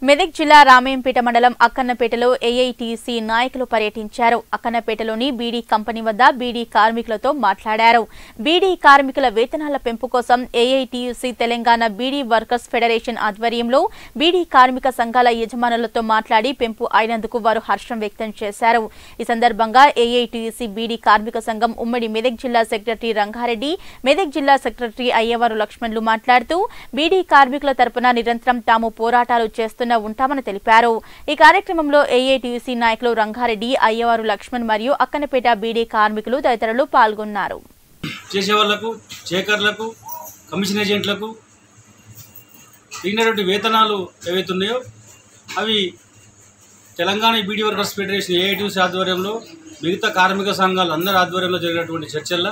మెదక్ జిల్లా రామేంపేట మండలం అక్కన్నపేటలో ఏఐటీసీ నాయకులు పర్యటించారు అక్కన్నపేటలోని బీడీ కంపెనీ వద్ద బీడీ కార్మికులతో మాట్లాడారు బీడీ కార్మికుల వేతనాల పెంపు కోసం AITUC Telangana beedi workers federation ఆధ్వర్యంలో బీడీ కార్మిక సంఘాల యజమానులతో మాట్లాడి పెంపు అయినందుకు వారు హర్షం వ్యక్తం చేశారు ఈ సందర్భంగా ఏఐటీయూసీ బీడీ కార్మిక సంఘం ఉమ్మడి మెదక్ జిల్లా సెక్రటరీ రంగారెడ్డి మెదక్ జిల్లా సెక్రటరీ అయ్యవారు లక్ష్మణ్లు మాట్లాడుతూ బీడీ కార్మికుల తరపున నిరంతరం తాము పోరాటాలు చేస్తూనే ఉంటామని తెలిపారు ఈ కార్యక్రమంలో ఏఐటీయూసీ నాయకులు రంగారెడ్డి అయ్యవారు లక్ష్మణ్ మరియు అక్కనపేట బీడీ కార్మికులు తదితరులు పాల్గొన్నారు చేసే వాళ్ళకు చేకర్లకు కమిషన్ ఏజెంట్లకు తిరిగినటువంటి వేతనాలు ఏవైతే ఉన్నాయో అవి Telangana beedi workers federation AITC ఆధ్వర్యంలో మిగతా కార్మిక సంఘాలు అందరి ఆధ్వర్యంలో జరిగినటువంటి చర్చల్లో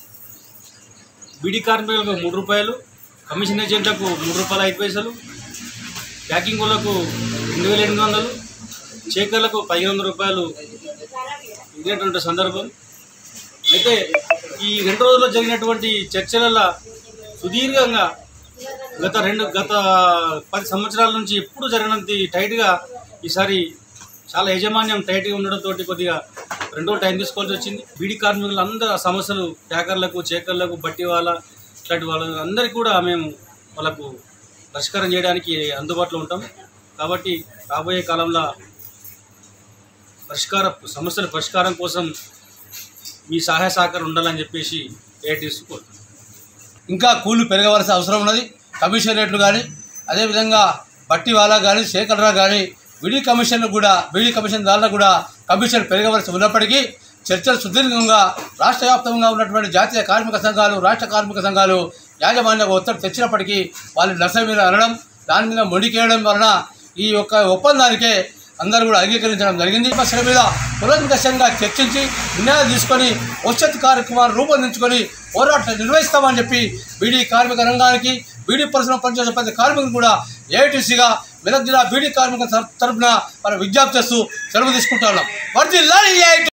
బీడీ కార్మికులకు మూడు రూపాయలు కమిషన్ ఏజెంట్లకు మూడు రూపాయల ఐదు పైసలు ప్యాకింగ్ వాళ్ళకు రెండు వేల ఎనిమిది వందలు చేకర్లకు పదిహేను వందల రూపాయలు ఇచ్చినటువంటి సందర్భం అయితే ఈ రెండు రోజుల్లో జరిగినటువంటి చర్చలలో సుదీర్ఘంగా గత రెండు గత పది సంవత్సరాల నుంచి ఎప్పుడు జరిగినంత టైట్గా ఈసారి చాలా యాజమాన్యం టైట్గా ఉండడంతో కొద్దిగా రెండు రోజులు టైం తీసుకోవాల్సి వచ్చింది బీడీ కార్మికులు అందరూ ఆ సమస్యలు ప్యాకర్లకు చేకర్లకు బట్టి వాళ్ళ ఇట్లాంటి వాళ్ళందరికీ కూడా మేము వాళ్ళకు పరిష్కారం చేయడానికి అందుబాటులో ఉంటాం కాబట్టి రాబోయే కాలంలో పరిష్కార సమస్యల పరిష్కారం కోసం మీ సహాయ సహకారం ఉండాలని చెప్పేసి ఏఐటీసీ కోరుతున్నాం ఇంకా కూలి పెరగవలసిన అవసరం ఉన్నది కమిషన్ రేట్లు కానీ అదేవిధంగా బట్టి వాళ్ళ కానీ సేకరణ కానీ విడి కమిషన్ కూడా విడి కమిషన్ దానిలో కూడా కమిషన్ పెరగవలసి ఉన్నప్పటికీ చర్చలు సుదీర్ఘంగా రాష్ట్ర వ్యాప్తంగా ఉన్నటువంటి జాతీయ కార్మిక సంఘాలు రాష్ట్ర కార్మిక సంఘాలు యాజమాన్య ఒత్తిడి తెచ్చినప్పటికీ వాళ్ళు నశ మీద అనడం దాని మీద మొండికేయడం వలన ఈ యొక్క ఒప్పందానికే అందరూ కూడా అంగీకరించడం జరిగింది సమస్యల మీద పునర్వికసంగా చర్చించి నిర్ణయాలు తీసుకొని భవిష్యత్ కార్యక్రమాలు రూపొందించుకొని పోరాటం నిర్వహిస్తామని చెప్పి బీడీ కార్మిక రంగానికి బీడీ పరిశ్రమ పనిచేసే ప్రతి కార్మికులు కూడా ఏఐటీసీగా మెదక్ జిల్లా బీడీ కార్మిక తరఫున మనం విజ్ఞప్తి చేస్తూ సెలవు తీసుకుంటా ఉన్నాం వర్జిల్లాలి ఏఐటీ